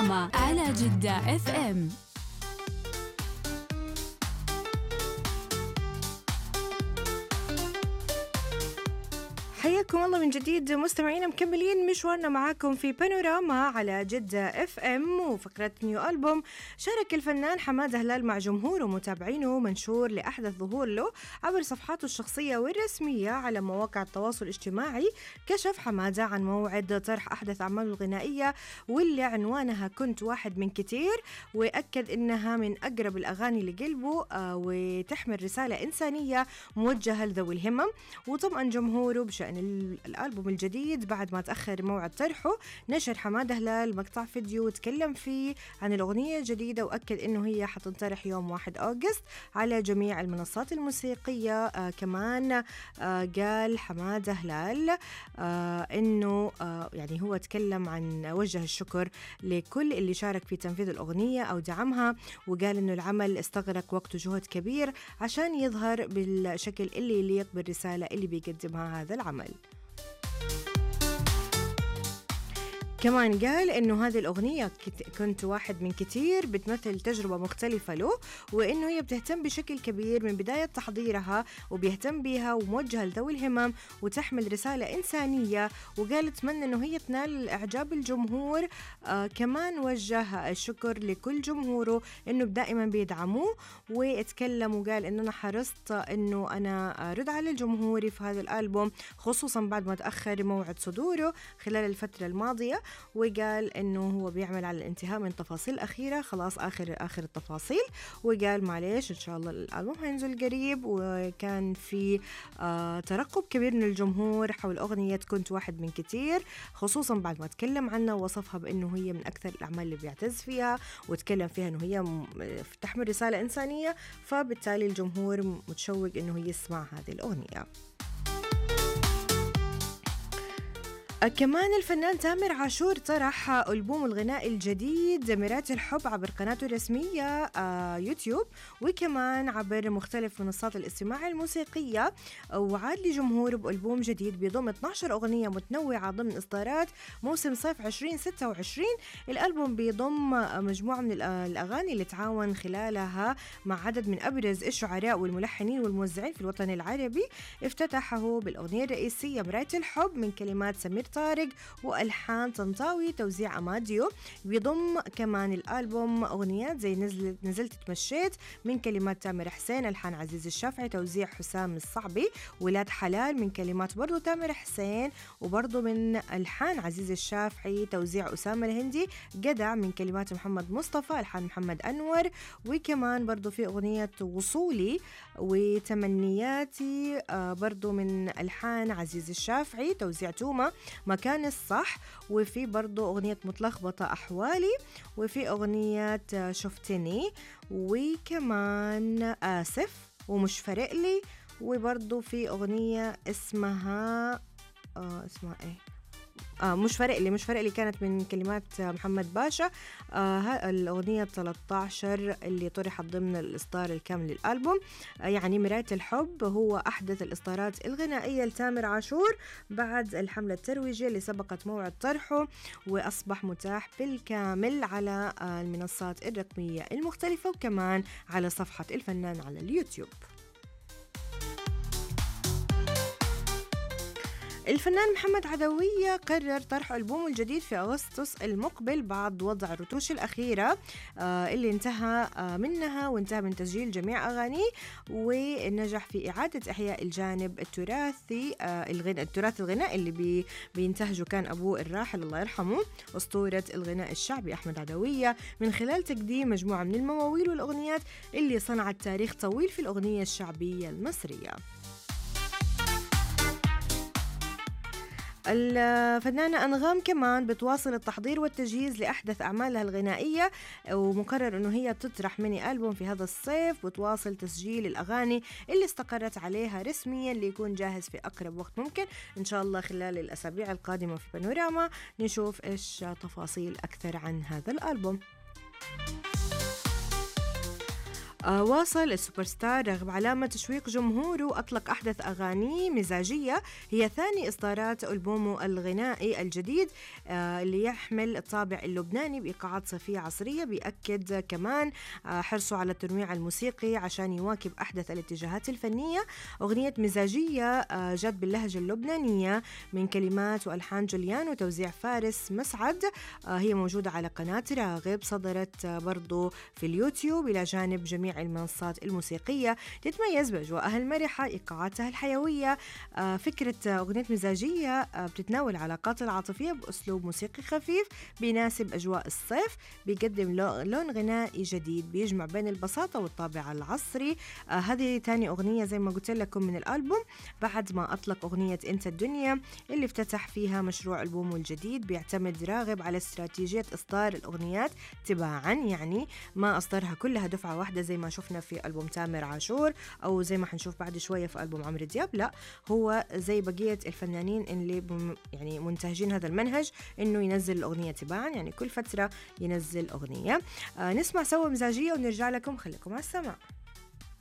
بانوراما على جدة اف ام حياكم الله من جديد مستمعينا مكملين مشوارنا معاكم في بانوراما على جدة اف ام وفقرة نيو ألبوم شارك الفنان حماد هلال مع جمهوره ومتابعينه منشور لأحدث ظهور له عبر صفحاته الشخصية والرسمية على مواقع التواصل الاجتماعي كشف حمادة عن موعد طرح أحدث أعماله الغنائية واللي عنوانها كنت واحد من كتير وأكد إنها من أقرب الأغاني لقلبه آه، وتحمل رسالة إنسانية موجهة لذوي الهمم وطمأن جمهوره بشأن ال- الألبوم الجديد بعد ما تأخر موعد طرحه نشر حمادة هلال مقطع فيديو وتكلم فيه عن الأغنية الجديدة وأكد إنه هي حتنطرح يوم 1 أغسطس على جميع المنصات الموسيقية آه كمان آه قال حمادة هلال آه إنه آه يعني هو تكلم عن وجه الشكر لكل اللي شارك في تنفيذ الأغنية أو دعمها وقال إنه العمل استغرق وقت وجهد كبير عشان يظهر بالشكل اللي يليق بالرسالة اللي بيقدمها هذا العمل كمان قال انه هذه الاغنيه كت- كنت واحد من كتير بتمثل تجربه مختلفه له وانه هي بتهتم بشكل كبير من بدايه تحضيرها وبيهتم بيها وموجهه لذوي الهمم وتحمل رساله انسانيه وقال اتمنى انه هي تنال اعجاب الجمهور آه كمان وجه الشكر لكل جمهوره انه دائما بيدعموه واتكلم وقال انه انا حرصت انه انا ارد على جمهوري في هذا الالبوم خصوصا بعد ما تاخر موعد صدوره خلال الفتره الماضيه وقال انه هو بيعمل على الانتهاء من تفاصيل اخيره خلاص اخر اخر التفاصيل وقال معليش ان شاء الله الالبوم هينزل قريب وكان في آه ترقب كبير من الجمهور حول اغنيه كنت واحد من كتير خصوصا بعد ما تكلم عنها ووصفها بانه هي من اكثر الاعمال اللي بيعتز فيها وتكلم فيها انه هي م- تحمل رساله انسانيه فبالتالي الجمهور متشوق انه يسمع هذه الاغنيه آه، كمان الفنان تامر عاشور طرح ألبوم الغناء الجديد زميرات الحب عبر قناته الرسمية آه، يوتيوب وكمان عبر مختلف منصات الاستماع الموسيقية آه، وعاد لجمهوره بألبوم جديد بيضم 12 أغنية متنوعة ضمن إصدارات موسم صيف 2026 الألبوم بيضم آه، مجموعة من الأ- الأغاني اللي تعاون خلالها مع عدد من أبرز الشعراء والملحنين والموزعين في الوطن العربي افتتحه بالأغنية الرئيسية مراية الحب من كلمات سمير طارق وألحان طنطاوي توزيع أماديو بيضم كمان الألبوم أغنيات زي نزلت نزلت تمشيت من كلمات تامر حسين ألحان عزيز الشافعي توزيع حسام الصعبي ولاد حلال من كلمات برضو تامر حسين وبرضو من ألحان عزيز الشافعي توزيع أسامة الهندي جدع من كلمات محمد مصطفى ألحان محمد أنور وكمان برضو في أغنية وصولي وتمنياتي آه، برضو من ألحان عزيز الشافعي توزيع توما مكان الصح وفي برضو أغنية متلخبطة أحوالي وفي أغنية آه، شفتني وكمان آسف ومش فارق لي وبرضو في أغنية اسمها آه اسمها ايه آه مش فارق لي مش فارق لي كانت من كلمات آه، محمد باشا آه ها- الأغنية 13 اللي طرحت ضمن الإصدار الكامل للألبوم آه يعني مراية الحب هو أحدث الإصدارات الغنائية لتامر عاشور بعد الحملة الترويجية اللي سبقت موعد طرحه وأصبح متاح بالكامل على آه المنصات الرقمية المختلفة وكمان على صفحة الفنان على اليوتيوب الفنان محمد عدوية قرر طرح ألبومه الجديد في أغسطس المقبل بعد وضع الرتوش الأخيرة آه اللي انتهى آه منها وانتهى من تسجيل جميع أغانيه ونجح في إعادة إحياء الجانب التراثي آه الغناء التراث الغنائي اللي بي بينتهجه كان أبوه الراحل الله يرحمه أسطورة الغناء الشعبي أحمد عدوية من خلال تقديم مجموعة من المواويل والأغنيات اللي صنعت تاريخ طويل في الأغنية الشعبية المصرية الفنانة أنغام كمان بتواصل التحضير والتجهيز لأحدث أعمالها الغنائية ومقرر أنه هي تطرح ميني ألبوم في هذا الصيف وتواصل تسجيل الأغاني اللي استقرت عليها رسميا اللي يكون جاهز في أقرب وقت ممكن إن شاء الله خلال الأسابيع القادمة في بانوراما نشوف إيش تفاصيل أكثر عن هذا الألبوم آه واصل السوبر ستار رغم علامة تشويق جمهوره وأطلق أحدث أغانيه مزاجية هي ثاني إصدارات ألبومه الغنائي الجديد آه اللي يحمل الطابع اللبناني بإيقاعات صيفية عصرية بيأكد كمان آه حرصه على التنويع الموسيقي عشان يواكب أحدث الاتجاهات الفنية أغنية مزاجية آه جت باللهجة اللبنانية من كلمات وألحان جوليان وتوزيع فارس مسعد آه هي موجودة على قناة راغب صدرت آه برضو في اليوتيوب إلى جانب جميع المنصات الموسيقية تتميز بأجواءها المرحة إيقاعاتها الحيوية آه فكرة أغنية مزاجية آه بتتناول العلاقات العاطفية بأسلوب موسيقي خفيف بيناسب أجواء الصيف بيقدم لون غنائي جديد بيجمع بين البساطة والطابع العصري آه هذه تاني أغنية زي ما قلت لكم من الألبوم بعد ما أطلق أغنية أنت الدنيا اللي افتتح فيها مشروع ألبومه الجديد بيعتمد راغب على استراتيجية إصدار الأغنيات تباعا يعني ما أصدرها كلها دفعة واحدة زي ما شفنا في ألبوم تامر عاشور أو زي ما حنشوف بعد شوية في ألبوم عمرو دياب لا هو زي بقية الفنانين اللي يعني منتهجين هذا المنهج إنه ينزل الأغنية تباعا يعني كل فترة ينزل أغنية آه نسمع سوا مزاجية ونرجع لكم خليكم على السماع